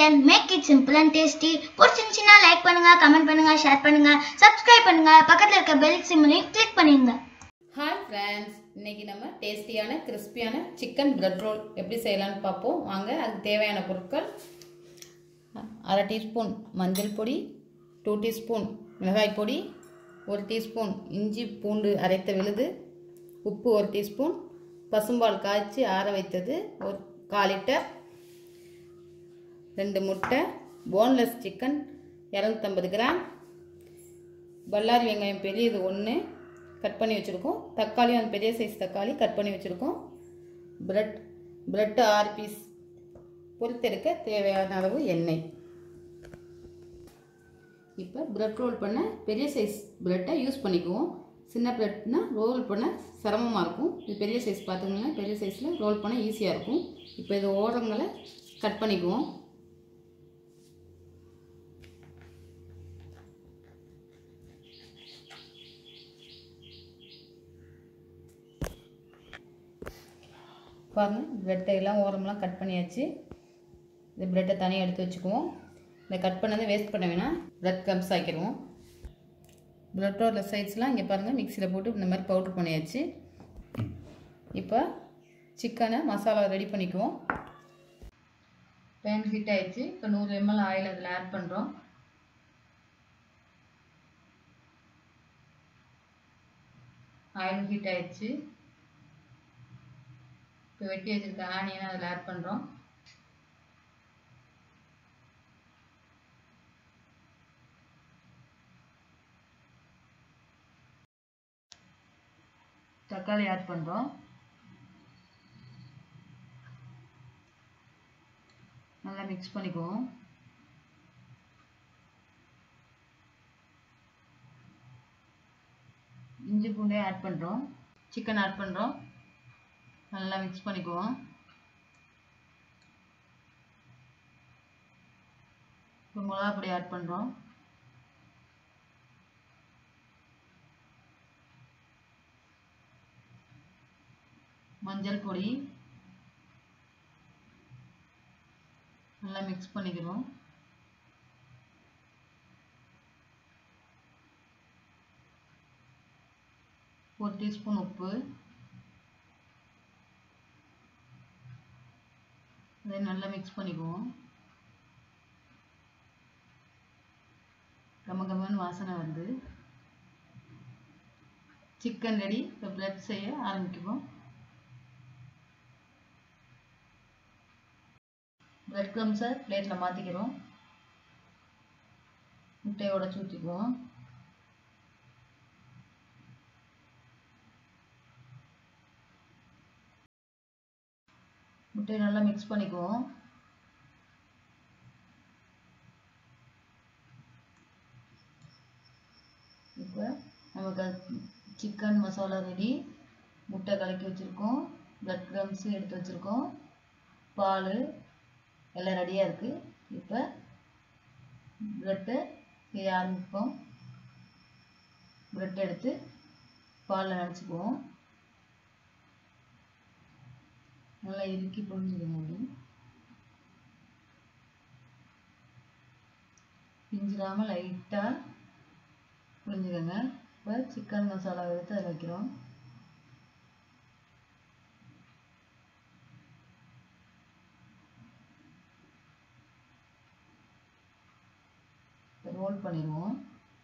kitchen make it simple and tasty பிடிச்சிருந்துச்சுன்னா like பண்ணுங்க comment பண்ணுங்க ஷேர் பண்ணுங்க சப்ஸ்கிரைப் பண்ணுங்க பக்கத்துல இருக்க பெல் சிம்லையும் கிளிக் பண்ணிடுங்க ஹாய் ஃப்ரெண்ட்ஸ் இன்னைக்கு நம்ம டேஸ்டியான கிறிஸ்பியான சிக்கன் பிரெட் ரோல் எப்படி செய்யலாம்னு பார்ப்போம் வாங்க அதுக்கு தேவையான பொருட்கள் அரை டீஸ்பூன் மஞ்சள் பொடி டூ டீஸ்பூன் மிளகாய் பொடி ஒரு டீஸ்பூன் இஞ்சி பூண்டு அரைத்த விழுது உப்பு ஒரு டீஸ்பூன் பசும்பால் காய்ச்சி ஆற வைத்தது ஒரு கால் லிட்டர் ரெண்டு முட்டை போன்லெஸ் சிக்கன் இரநூத்தம்பது கிராம் பல்லாரி வெங்காயம் பெரியது ஒன்று கட் பண்ணி வச்சுருக்கோம் தக்காளியும் அந்த பெரிய சைஸ் தக்காளி கட் பண்ணி வச்சுருக்கோம் பிரெட் பிரெட்டு ஆறு பீஸ் பொறுத்தெடுக்க தேவையான அளவு எண்ணெய் இப்போ பிரெட் ரோல் பண்ண பெரிய சைஸ் பிரெட்டை யூஸ் பண்ணிக்குவோம் சின்ன பிரெட்னா ரோல் பண்ண சிரமமாக இருக்கும் இது பெரிய சைஸ் பார்த்துக்கோங்க பெரிய சைஸில் ரோல் பண்ண ஈஸியாக இருக்கும் இப்போ இது ஓரங்களை கட் பண்ணிக்குவோம் பாருங்கள் ப்ரெட்டை எல்லாம் ஓரமெல்லாம் கட் பண்ணியாச்சு இந்த ப்ரெட்டை தனியாக எடுத்து வச்சுக்குவோம் இந்த கட் பண்ணதை வேஸ்ட் பண்ண வேணாம் ப்ரெட் கம்ஸ் ஆக்கிடுவோம் ப்ரெட்டோட சைஸ்லாம் இங்கே பாருங்கள் மிக்சியில் போட்டு இந்த மாதிரி பவுட்ரு பண்ணியாச்சு இப்போ சிக்கனை மசாலா ரெடி பண்ணிக்குவோம் பேன் ஹீட் ஆயிடுச்சு இப்போ நூறு எம்எல் ஆயில் அதில் ஆட் பண்ணுறோம் ஆயில் ஹீட் ஆயிடுச்சு இப்போ வெட்டி வச்சிருக்க ஆனியனை அதில் ஆட் பண்ணுறோம் தக்காளி ஆட் பண்ணுறோம் நல்லா மிக்ஸ் பண்ணிக்குவோம் இஞ்சி பூண்டே ஆட் பண்ணுறோம் சிக்கன் ஆட் பண்ணுறோம் நல்லா மிக்ஸ் பண்ணிக்குவோம் இப்போ மிளகா பொடி ஆட் பண்ணுறோம் மஞ்சள் பொடி நல்லா மிக்ஸ் பண்ணிக்கிறோம் ஒரு டீஸ்பூன் உப்பு அதை நல்லா மிக்ஸ் பண்ணிக்குவோம் கம கமன்னு வாசனை வருது சிக்கன் ரெடி இப்போ பிரெட் செய்ய ஆரம்பிக்குவோம் பிரெட் க்ரம்ஸை பிளேட்டில் மாற்றிக்கிறோம் முட்டையோட ஊற்றிக்குவோம் முட்டையை நல்லா மிக்ஸ் பண்ணிக்குவோம் இப்போ நமக்கு சிக்கன் மசாலா ரெடி முட்டை கலக்கி வச்சுருக்கோம் பிரெட் க்ரம்ஸு எடுத்து வச்சுருக்கோம் பால் எல்லாம் ரெடியாக இருக்குது இப்போ ப்ரெட்டை செய்ய ஆரம்பிப்போம் ப்ரெட் எடுத்து பாலில் நினச்சிக்குவோம் நல்லா இறுக்கி புரிஞ்சுக்கணும் அப்படி பிஞ்சிடாமல் லைட்டாக புரிஞ்சுக்கோங்க இப்போ சிக்கன் மசாலா எடுத்து அதில் வைக்கிறோம் ரோல் பண்ணிடுவோம்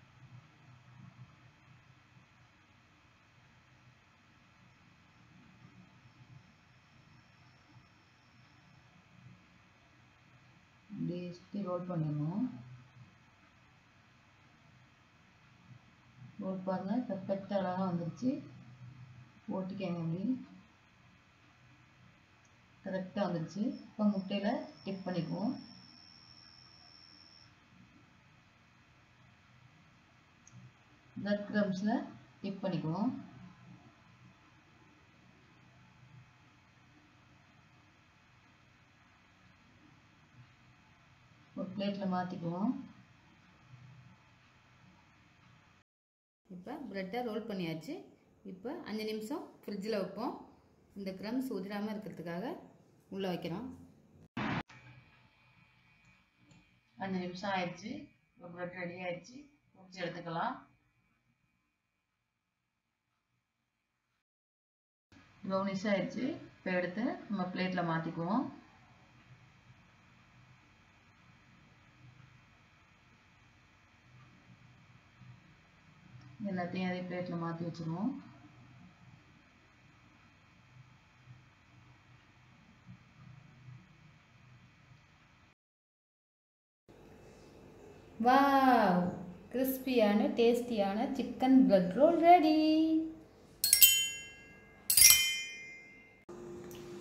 அப்படியே சுற்றி ரோல் பண்ணிடணும் ரோல் பாருங்கள் பெர்ஃபெக்டாக அழகாக வந்துருச்சு ஓட்டிக்கங்க அப்படி கரெக்டாக வந்துருச்சு இப்போ முட்டையில் டிப் பண்ணிக்குவோம் பிரெட் க்ரம்ஸில் டிப் பண்ணிக்குவோம் ஒரு பிளேட்டில் மாற்றிக்குவோம் இப்போ ப்ரெட்டை ரோல் பண்ணியாச்சு இப்போ அஞ்சு நிமிஷம் ஃப்ரிட்ஜில் வைப்போம் இந்த க்ரம்ஸ் உதிராமல் இருக்கிறதுக்காக உள்ளே வைக்கிறோம் அஞ்சு நிமிஷம் ஆயிடுச்சு இப்போ ப்ரெட் ரெடி ஆயிடுச்சு முடிச்சு எடுத்துக்கலாம் ப்ரௌனிஷ் ஆயிடுச்சு இப்போ எடுத்து நம்ம பிளேட்டில் மாற்றிக்குவோம் எல்லாத்தையும் அதே பிளேட்டில் மாற்றி வச்சுருவோம் வாவ் கிறிஸ்பியான டேஸ்டியான சிக்கன் பிரெட் ரோல் ரெடி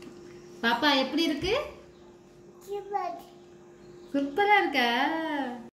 பாப்பா எப்படி இருக்கு சூப்பரா இருக்கா